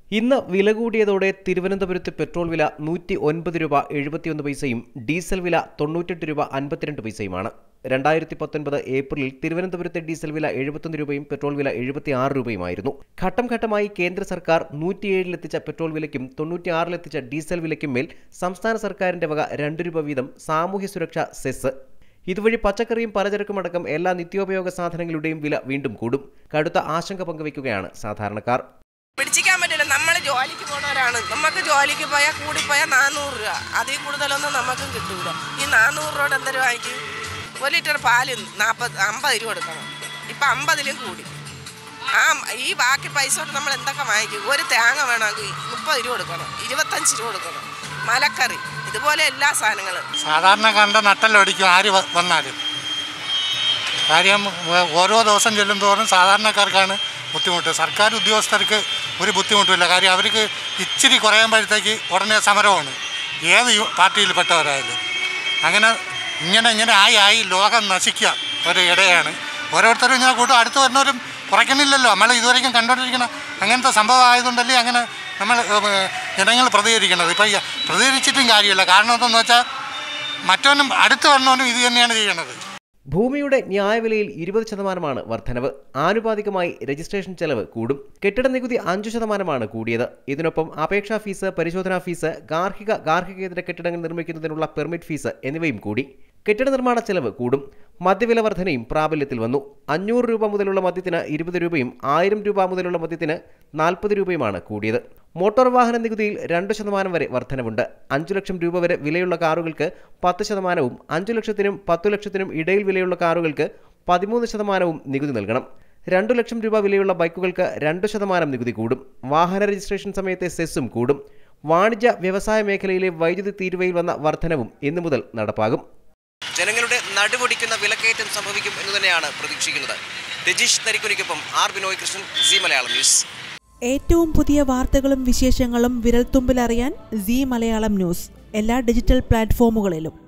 ഇന്ന് വില കൂടിയതോടെ തിരുവനന്തപുരത്ത് പെട്രോൾ വില നൂറ്റി ഒൻപത് രൂപ എഴുപത്തിയൊന്ന് പൈസയും ഡീസൽ വില തൊണ്ണൂറ്റെട്ട് രൂപ അൻപത്തിരണ്ട് പൈസയുമാണ് രണ്ടായിരത്തി പത്തൊൻപത് ഏപ്രിലിൽ തിരുവനന്തപുരത്തെ ഡീസൽ വില എഴുപത്തൊന്ന് രൂപയും പെട്രോൾ വില എഴുപത്തിയാറ് രൂപയുമായിരുന്നു ഘട്ടം ഘട്ടമായി കേന്ദ്ര സർക്കാർ നൂറ്റിയേഴിലെത്തിച്ച പെട്രോൾ വിലയ്ക്കും തൊണ്ണൂറ്റിയാറിലെത്തിച്ച ഡീസൽ വിലയ്ക്കും മേൽ സംസ്ഥാന സർക്കാരിന്റെ വക രണ്ട് രൂപ വീതം സാമൂഹ്യ സുരക്ഷാ സെസ് ഇതുവഴി പച്ചക്കറിയും പലചരക്കും അടക്കം എല്ലാ നിത്യോപയോഗ സാധനങ്ങളുടെയും വില വീണ്ടും കൂടും കടുത്ത ആശങ്ക പങ്കുവയ്ക്കുകയാണ് സാധാരണക്കാർ പിടിച്ചിക്കാൻ പറ്റില്ല നമ്മൾ ജോലിക്ക് പോണവരാണ് നമുക്ക് ജോലിക്ക് പോയാൽ കൂടിപ്പോയാൽ നാനൂറ് രൂപ അതിൽ കൂടുതലൊന്നും നമുക്കും കിട്ടൂല ഈ നാനൂറ് രൂപ എന്തൊരു വാങ്ങിക്കും ഒരു ലിറ്റർ പാല് നാൽപ്പത് അമ്പത് രൂപ കൊടുക്കണം ഇപ്പം അമ്പതിലും കൂടി ആ ഈ ബാക്കി പൈസ കൊണ്ട് നമ്മൾ എന്തൊക്കെ വാങ്ങിക്കും ഒരു തേങ്ങ വേണമെങ്കിൽ മുപ്പത് രൂപ കൊടുക്കണം ഇരുപത്തഞ്ച് രൂപ കൊടുക്കണം മലക്കറി ഇതുപോലെ എല്ലാ സാധനങ്ങളും സാധാരണക്കാരൻ്റെ നട്ടലൊടിക്കും ആര് വ- വന്നാലും കാര്യം വ- ഓരോ ദിവസം ചെല്ലും തോറും സാധാരണക്കാർക്കാണ് ബുദ്ധിമുട്ട് സർക്കാർ ഉദ്യോഗസ്ഥർക്ക് ഒരു ബുദ്ധിമുട്ടുമില്ല കാര്യം അവർക്ക് ഇച്ചിരി കുറയുമ്പോഴത്തേക്ക് ഉടനെ സമരമാണ് ഏത് യു- പാർട്ടിയിൽപ്പെട്ടവരായാലും അങ്ങനെ ഇങ്ങനെ ഇങ്ങനെ ആയി ആയി ലോകം നശിക്കുക ഒരു ഇടയാണ് ഓരോരുത്തരും ഇങ്ങനെ കൂട്ടും അടുത്ത് വരുന്നവരും കുറയ്ക്കണില്ലല്ലോ നമ്മൾ ഇതുവരെയും കണ്ടുകൊണ്ടിരിക്കുന്ന അങ്ങനത്തെ സംഭവം ആയതുകൊണ്ടല്ലേ അങ്ങനെ നമ്മൾ ഏഹ്, ജനങ്ങൾ പ്രതികരിക്കുന്നത് ഇപ്പം ഈ പ്രതികരിച്ചിട്ടും കാര്യമില്ല കാരണം എന്തെന്ന് വെച്ചാൽ മറ്റവനും അടുത്ത് വന്നവനും ഇത് തന്നെയാണ് ചെയ്യണത് ഭൂമിയുടെ ന്യായവിലയിൽ ഇരുപത് ശതമാനമാണ് വർധനവ് ആനുപാതികമായി രജിസ്ട്രേഷൻ ചെലവ് കൂടും കെട്ടിട നികുതി അഞ്ചു ശതമാനമാണ് കൂടിയത് ഇതിനൊപ്പം അപേക്ഷാ ഫീസ് പരിശോധനാ ഫീസ് ഗാർഹിക ഗാർഹികേതര കെട്ടിടങ്ങൾ നിർമ്മിക്കുന്നതിനുള്ള പെർമിറ്റ് ഫീസ് എന്നിവയും കൂടി കെട്ടിട നിർമ്മാണ ചെലവ് കൂടും മദ്യവില വർധനയും പ്രാബല്യത്തിൽ വന്നു അഞ്ഞൂറ് രൂപ മുതലുള്ള മദ്യത്തിന് ഇരുപത് രൂപയും ആയിരം രൂപ മുതലുള്ള മദ്യത്തിന് നാൽപ്പത് രൂപയുമാണ് കൂടിയത് മോട്ടോർ വാഹന നികുതിയിൽ രണ്ട് ശതമാനം വരെ വർധനവുണ്ട് അഞ്ചു ലക്ഷം രൂപ വരെ വിലയുള്ള കാറുകൾക്ക് പത്ത് ശതമാനവും അഞ്ചു ലക്ഷത്തിനും പത്തു ലക്ഷത്തിനും ഇടയിൽ വിലയുള്ള കാറുകൾക്ക് പതിമൂന്ന് ശതമാനവും നികുതി നൽകണം രണ്ടു ലക്ഷം രൂപ വിലയുള്ള ബൈക്കുകൾക്ക് രണ്ട് ശതമാനം നികുതി കൂടും വാഹന രജിസ്ട്രേഷൻ സമയത്തെ സെസ്സും കൂടും വാണിജ്യ വ്യവസായ മേഖലയിലെ വൈദ്യുതി തീരുവയിൽ വന്ന വർധനവും ഇന്നു മുതൽ നടപ്പാകും ജനങ്ങളുടെ നടുപൊടിക്കുന്ന വിലക്കയറ്റം സംഭവിക്കും എന്ന് തന്നെയാണ് പ്രതീക്ഷിക്കുന്നത് രജീഷ് നരിക്കുനിക്കൊപ്പം R Binoy Krishnan Zee Malayalam news ഏറ്റവും പുതിയ വാർത്തകളും വിശേഷങ്ങളും വിരൽത്തുമ്പിലറിയാൻ സി മലയാളം ന്യൂസ് എല്ലാ ഡിജിറ്റൽ പ്ലാറ്റ്ഫോമുകളിലും